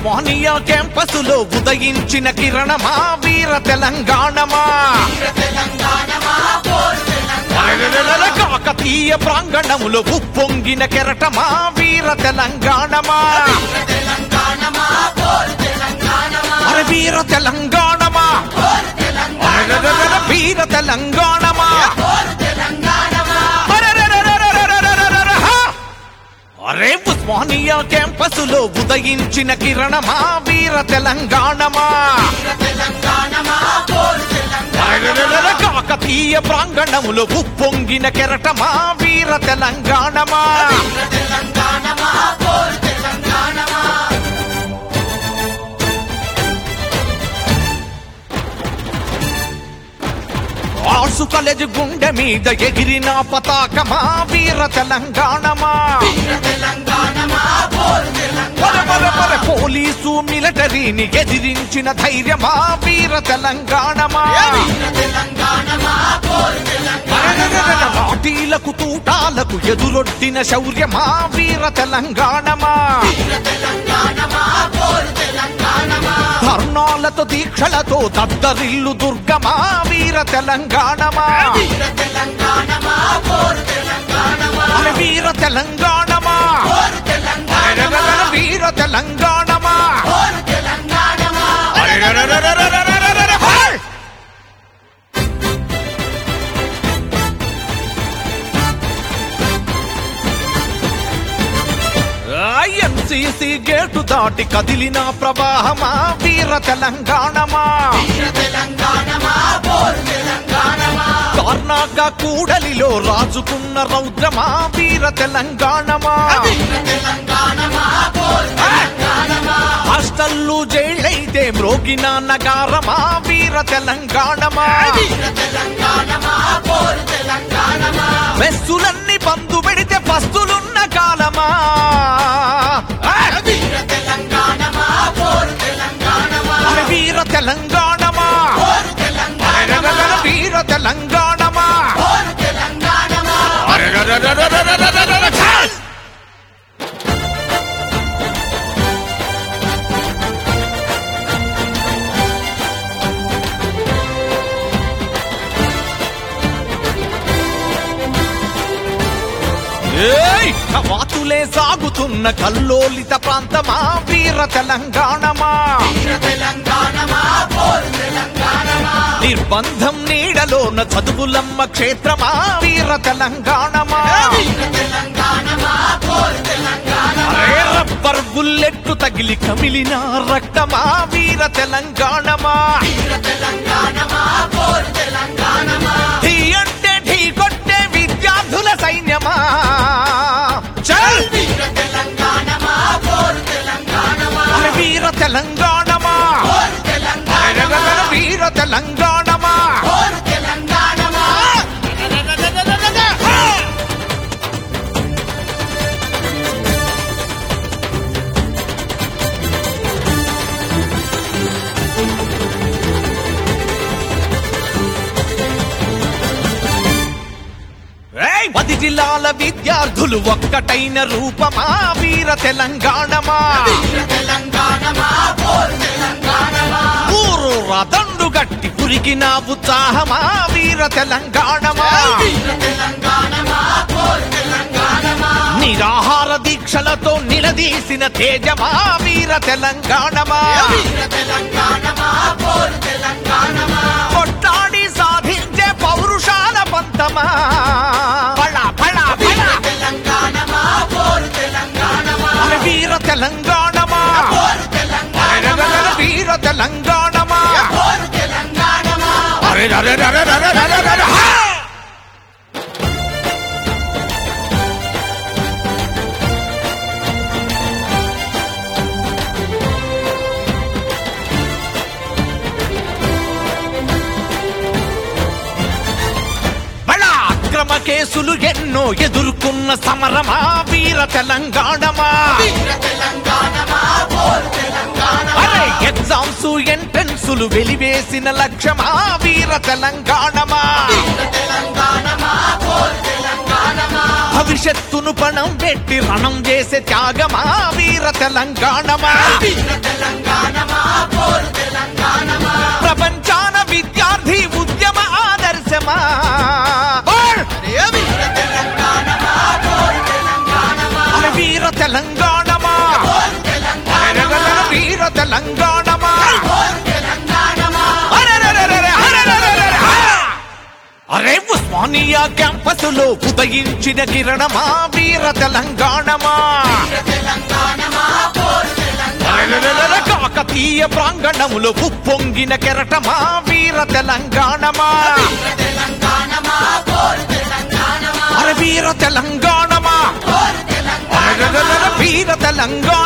ఉస్మానియా క్యాంపసులో ఉదయించిన కిరణమా వీర తెలంగాణమా అరెరెరెరె కాకతీయ ప్రాంగణములో ఉప్పొంగిన కెరటమా వీర తెలంగాణమా అరే వీర తెలంగాణమా అరెరెరెరెరె వీర తెలంగాణమా అరెరెరెరెరెరెరెరెరెరె హా! అరే ఉస్మానియా క్యాంపసులో ఉదయించిన కిరణమా వీర తెలంగాణమా అరెరెరెరె కాకతీయ ప్రాంగణములో ఉప్పొంగిన కెరటమా వీర తెలంగాణమా ఆర్సు కాలేజ్ గుండె మీద ఎగిరిన పతాకమా వీర తెలంగాణమా పర పర పర పోలీసు మిలిటరీని ఎదిరించిన ధైర్యమా వీర తెలంగాణమా అరెరెరెరె లాఠీలకు తూటాలకు ఎదురొడ్డిన శౌర్యమా వీర తెలంగాణమా ధర్నాలతో దీక్షలతో దద్దరిల్లు దుర్గమా వీర తెలంగాణమా అరే వీర తెలంగాణమా అరెరెరెరె వీర తెలంగాణమా అరెరెరెరెరెరెరెరెరెరె హై! ఎంసీసీ గేటు దాటి కదిలిన ప్రవాహమా వీర తెలంగాణమా కర్ణాక కూడలిలో రాజుకున్న రౌద్రమా వీర తెలంగాణమా హాస్టల్లు జైళ్ళైతే మ్రోగిన నగారమా వీర తెలంగాణమా మెస్సులన్నీ బంధు పెడితే పస్తులున్న కాలమా అరే వీర తెలంగాణమా అరెరెరెరె వీర తెలంగాణమా అరెరెరెరెరెరెరెరెరెరె ఛాల్! ఏయ్! కవాతులే సాగుతున్న కల్లోలిత ప్రాంతమా వీర తెలంగాణమా నిర్బంధం నీడలోన చదువులమ్మ క్షేత్రమా వీర తెలంగాణమా అరే రబ్బర్ బుల్లెట్టు తగిలి కమిలిన రక్తమా వీర తెలంగాణమా ఢీ అంటే ఢీ కొట్టే విద్యార్థుల సైన్యమా చల్ అరే వీర తెలంగాణమా అరెరెరెరె వీర తెలంగాణమా హా! ఏయ్! పది జిల్లాల విద్యార్థులు ఒక్కటైన రూపమా వీర తెలంగాణమా ఊరు రదండు గట్టి పురిగిన ఉత్సాహమా వీర తెలంగాణమా నిరాహార దీక్షలతో నిలదీసిన తేజమా వీర తెలంగాణమా కొట్లాడి సాధించే పౌరుషాల పంతమా పళ పళ పళ అరే వీర తెలంగాణమా అరెరెరెరె వీర తెలంగాణమా అరెరెరెరెరెరెరెరెరె హా! బళ అక్రమ కేసులు ఎన్నో ఎదుర్కొన్న సమరమా వీర తెలంగాణమా అరే ఎగ్జామ్స్ ఎంట్రన్సులు వెలివేసిన లక్ష్యమా వీర తెలంగాణమా భవిష్యత్తును పణం పెట్టి రణం చేసే త్యాగమా వీర తెలంగాణమా ప్రపంచాన విద్యార్థి ఉద్యమ ఆదర్శమా అరే వీర తెలంగాణమా అరెరెరెరె వీర తెలంగాణమా అరెరెరెరెరె, అరెరెరెరెరె, ఆ! అరే ఉస్మానియా క్యాంపసులో ఉదయించిన కిరణమా వీర తెలంగాణమా అరెరెరెరె, కాకతీయ ప్రాంగణములో ఉప్పొంగిన కెరటమా వీర తెలంగాణమా అరే వీర తెలంగాణమా అరెరెరెరె, వీర తెలంగాణ